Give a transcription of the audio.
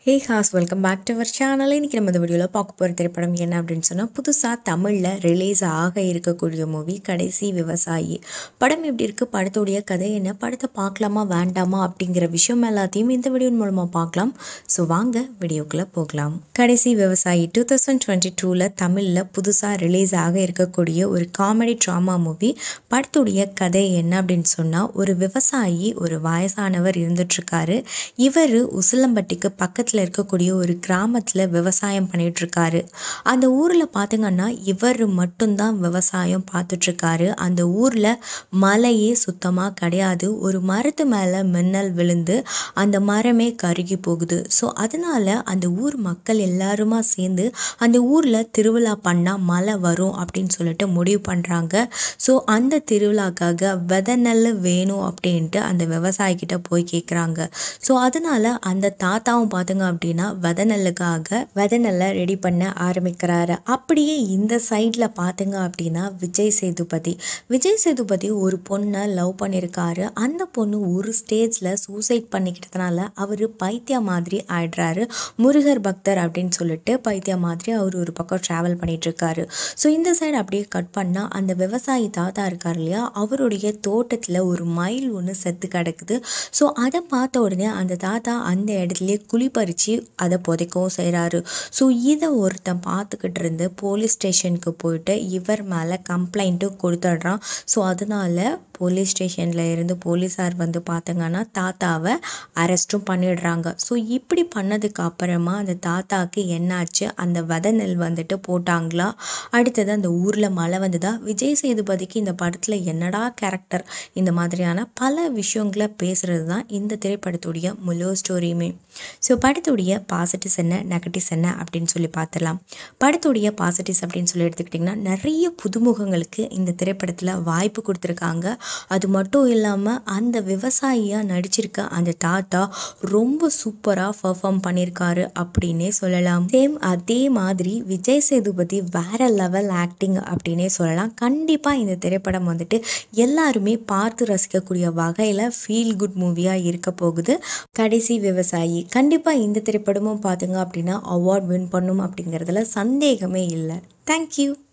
ஹே ஹாஸ் welcome back to our channel இன்றைக்கி நம்ம இந்த வீடியோவில் பார்க்க போகிற திரைப்படம் என்ன அப்படின்னு சொன்னால் புதுசாக தமிழில் ரிலீஸ் ஆக இருக்கக்கூடிய மூவி கடைசி விவசாயி படம் எப்படி இருக்குது படத்துடைய கதை என்ன படத்தை பார்க்கலாமா வேண்டாமா அப்படிங்கிற விஷயம் எல்லாத்தையும் இந்த வீடியோ மூலமாக பார்க்கலாம் ஸோ வாங்க வீடியோக்குள்ளே போகலாம் கடைசி விவசாயி டூ தௌசண்ட் டுவெண்ட்டி டூவில் தமிழில் புதுசாக ரிலீஸ் ஆக இருக்கக்கூடிய ஒரு காமெடி ட்ராமா மூவி படத்துடைய கதை என்ன அப்படின்னு சொன்னால் ஒரு விவசாயி ஒரு வயசானவர் இருந்துட்டுருக்காரு இவர் உசிலம்பட்டிக்கு பக்கத்தில் இருக்கக்கூடிய ஒரு கிராமத்தில் விவசாயம் பண்ணிகிட்ருக்காரு அந்த ஊரில் பார்த்திங்கன்னா இவர் மட்டும்தான் விவசாயம் பார்த்துட்ருக்காரு அந்த ஊரில் மழையே சுத்தமாக கிடையாது ஒரு மரத்து மேலே மின்னல் விழுந்து அந்த மரமே கருகி போகுது ஸோ அதனால் அந்த ஊர் மக்கள் எல்லாருமா சேர்ந்து அந்த ஊரில் திருவிழா பண்ணால் மழை வரும் அப்படின்னு சொல்லிட்டு முடிவு பண்ணுறாங்க ஸோ அந்த திருவிழாக்காக விதை நெல் வேணும் அப்படின்ட்டு அந்த விவசாயிக்கிட்ட போய் கேட்குறாங்க ஸோ அதனால் அந்த தாத்தாவும் பார்த்துங்க அப்படின்னா விதை நெல்லுக்காக விதை நெல்லை ரெடி பண்ண ஆரம்பிக்கிறாரு அப்படியே இந்த சைடில் பார்த்துங்க அப்படின்னா விஜய் சேதுபதி விஜய் சேதுபதி ஒரு பொண்ணை லவ் பண்ணியிருக்காரு அந்த பொண்ணு ஒரு ஸ்டேஜில் சூசைட் பண்ணிக்கிட்டதுனால அவர் பைத்திய மாதிரி ஆயிடுறாரு முருகர் பக்தர் அப்படின்னு சொல்லிட்டு பைத்திய மாதிரி அவர் ஒரு பக்கம் ட்ராவல் பண்ணிகிட்ருக்காரு ஸோ இந்த சைடு அப்படியே கட் பண்ணால் அந்த விவசாயி தாத்தா இருக்கார் இல்லையா அவருடைய தோட்டத்தில் ஒரு மயில் ஒன்று செத்து கிடக்குது ஸோ அதை பார்த்த உடனே அந்த தாத்தா அந்த இடத்துலையே குழி பறித்து அதை புதைக்கவும் செய்கிறாரு ஸோ இதை ஒருத்தன் பார்த்துக்கிட்டு இருந்து போலீஸ் ஸ்டேஷனுக்கு போயிட்டு இவர் மேலே கம்ப்ளைண்ட்டும் கொடுத்துட்றான் ஸோ அதனால போலீஸ் ஸ்டேஷனில் இருந்து போலீஸார் வந்து பார்த்தாங்கன்னா தாத்தாவை அரெஸ்ட்டும் பண்ணிடுறாங்க ஸோ இப்படி பண்ணதுக்கு அப்புறமா அந்த தாத்தாவுக்கு என்னாச்சு அந்த வத நெல் வந்துட்டு போட்டாங்களா அடுத்தது அந்த ஊரில் மழை வந்ததா விஜய் சேதுபதிக்கு இந்த படத்தில் என்னடா கேரக்டர் இந்த மாதிரியான பல விஷயங்களை பேசுகிறது தான் இந்த திரைப்படத்துடைய முழு ஸ்டோரியுமே ஸோ படத்துடைய பாசிட்டிவ்ஸ் என்ன நெகட்டிவ்ஸ் என்ன அப்படின்னு சொல்லி பார்த்துடலாம் படத்துடைய பாசிட்டிவ்ஸ் அப்படின்னு சொல்லி எடுத்துக்கிட்டிங்கன்னா நிறைய புதுமுகங்களுக்கு இந்த திரைப்படத்தில் வாய்ப்பு கொடுத்துருக்காங்க அது மட்டும் இல்லாமல் அந்த விவசாயியாக நடிச்சிருக்க அந்த தாத்தா ரொம்ப சூப்பராக பர்ஃபார்ம் பண்ணியிருக்காரு அப்படின்னே சொல்லலாம் சேம் அதே மாதிரி விஜய் சேதுபதி வேற லெவல் ஆக்டிங் அப்படின்னே சொல்லலாம் கண்டிப்பாக இந்த திரைப்படம் வந்துட்டு எல்லாருமே பார்த்து ரசிக்கக்கூடிய வகையில் ஃபீல் குட் மூவியாக இருக்க போகுது கடைசி விவசாயி கண்டிப்பாக இந்த திரைப்படமும் பார்த்துங்க அப்படின்னா அவார்ட் வின் பண்ணும் அப்படிங்கிறதுல சந்தேகமே இல்லை தேங்க்யூ